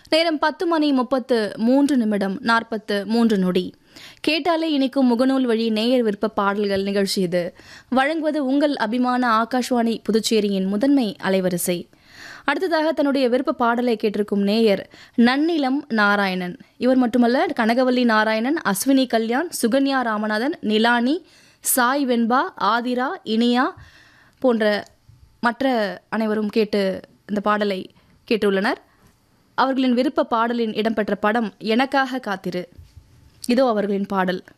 நேரம் பத்து மணி முப்பத்து மூன்று நிமிடம் நாற்பத்து மூன்று நொடி கேட்டாலே இனிக்கும் முகநூல் வழி நேயர் விருப்ப பாடல்கள் நிகழ்ச்சி இது வழங்குவது உங்கள் அபிமான ஆகாஷ்வாணி புதுச்சேரியின் முதன்மை அலைவரிசை அடுத்ததாக தன்னுடைய விருப்ப பாடலை கேட்டிருக்கும் நேயர் நன்னிலம் நாராயணன் இவர் மட்டுமல்ல கனகவல்லி நாராயணன் அஸ்வினி கல்யாண் சுகன்யா ராமநாதன் நிலானி சாய் வெண்பா ஆதிரா இனியா போன்ற மற்ற அனைவரும் கேட்டு இந்த பாடலை கேட்டுள்ளனர் அவர்களின் விருப்ப பாடலின் இடம்பெற்ற படம் எனக்காக காத்திரு இதோ அவர்களின் பாடல்